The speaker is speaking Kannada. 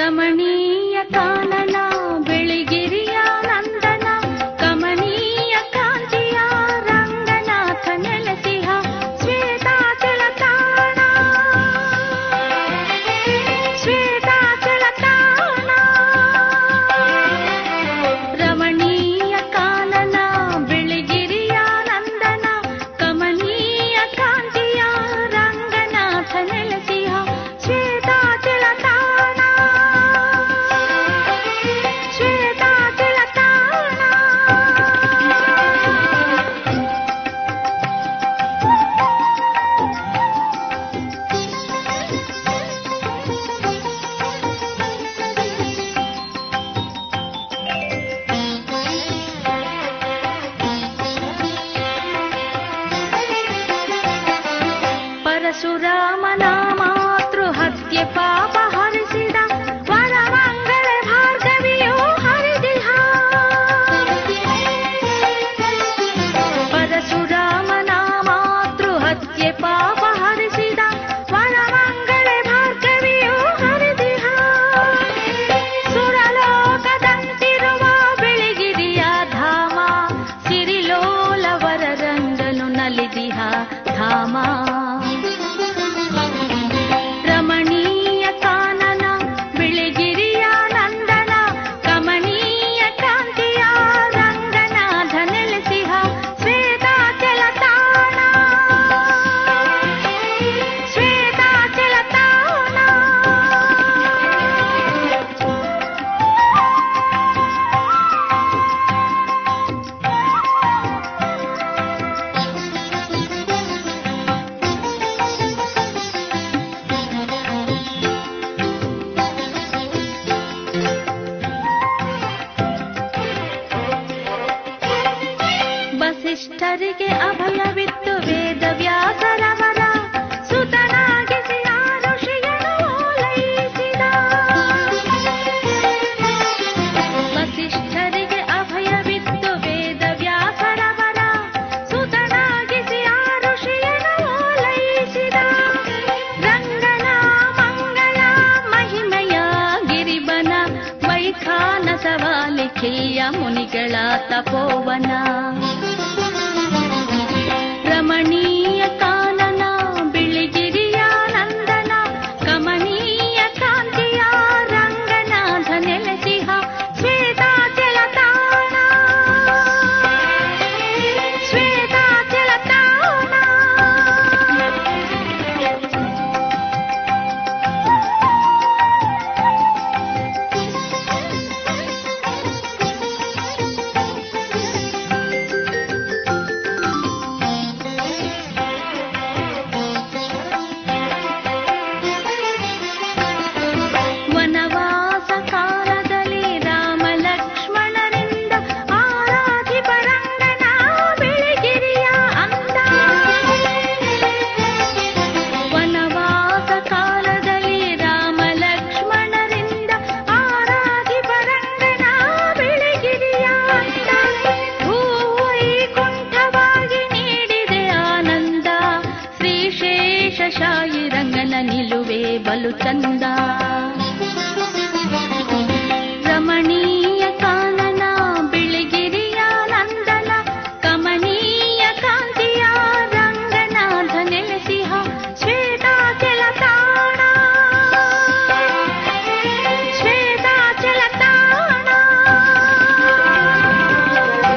ರಮಣೀಯ ಕಾನನ ಬೆಳಿಗಿರಿಯ ನಂದನ ಕಮನೀಯ ಕಾಂತಿಯ ರಂಗನಾಥ ನೆಲೆಸಿಹ ಶ್ವೇತಾಚಲ ತಾಣ ಶ್ವೇತಾಚಲ ತಾಣ ರಮಣೀಯ ಕಾನನ ಬೆಳಿಗಿರಿಯ ನಂದನ ಕಮನೀಯ ಕಾಂತಿಯ ರಂಗನಾಥ ನೆಲೆಸಿಹ ಶ್ವೇತಾಚಲ ತಾಣ ಶ್ವೇತಾಚಲ ತಾಣ ಪರಶುರಾಮನ ಮಾತೃ ಹತ್ಯೆ ಪಾಪ ಹರಿಸಿದ ವರಮಂಗಳ ಭಾರ್ಗವಿಯೋ ಹರಿದಿಹ ಪರಶುರಾಮನ ಮಾತೃ ಹತ್ಯೆ ಪಾಪ ಹರಿಸಿದ ವರಮಂಗಳ ಭಾರ್ಗವಿಯೋ ಹರಿದಿಹ ಸುರಲೋಕದಂತಿರುವ ಬೆಳಗಿರಿಯ ಧಾಮ ಸಿರಿಲೋಲವರ ರಂಗನು ನಲಿದಿಹ ಧಾಮ ರಮಣೀಯ ಕಾನನ ಬಿಳಿಗಿರಿಯ ನಂದನ ಕಮನೀಯ ಕಾಂತಿಯ ರಂಗನಾಥ ನೆಲೆಸಿಹ ಶ್ವೇತಾಚಲ ತಾಣ ಶ್ವೇತಾಚಲ ತಾಣ ವಸಿಷ್ಠರಿಗೆ ಅಭಯವಿತ್ತು ವೇದ ವ್ಯಾಸರವರ ಸುತನಾಗಿಸಿ ಆ ಋಷಿಯನ್ನು ಓಲೈಸಿದ ವಸಿಷ್ಠರಿಗೆ ಅಭಯವಿತ್ತು ವೇದ ವ್ಯಾಸರವರ ಸುತನಾಗಿಸಿ ಆ ಋಷಿಯನ್ನು ಓಲೈಸಿದ ರಂಗನ ಮಂಗಳ ಮಹಿಮೆಯ ಗಿರಿಬನ ವೈಖಾನ ಸವಾಲಿಖಿಯ ಮುನಿಗಳ ತಪೋವನ ರಮಣೀಯ ಕಾನನ ಬಿಳಿಗಿರಿಯ ನಂದನ ಕಮನೀಯ ಕಾಂತಿಯ ರಂಗನಾಥ ನೆಲೆಸಿಹ ಶ್ವೇತಾಚಲ ತಾಣ ಶ್ವೇತಾಚಲ ತಾಣ ವನವಾಸ ಕಾಲದಲ್ಲಿ ರಾಮ ಲಕ್ಷ್ಮಣರಿಂದ ಆರಾಧಿ ಪರಂಗನ ಬೆಳಗಿರಿಯ ಅಂದ ವನವಾಸ ಕಾಲದಲ್ಲಿ ರಾಮ ಲಕ್ಷ್ಮಣರಿಂದ ಆರಾಧಿ ಪರಂಗನ ಬೆಳಗಿರಿಯ ಅಂದ ಭೂವೈಕುಂಠವಾಗಿ ನೀಡಿದೆ ಆನಂದ ಶ್ರೀಶೇಷ ಶಾಯಿ ರಂಗನ ನಿಲುವೆ ಬಲು ಚಂದ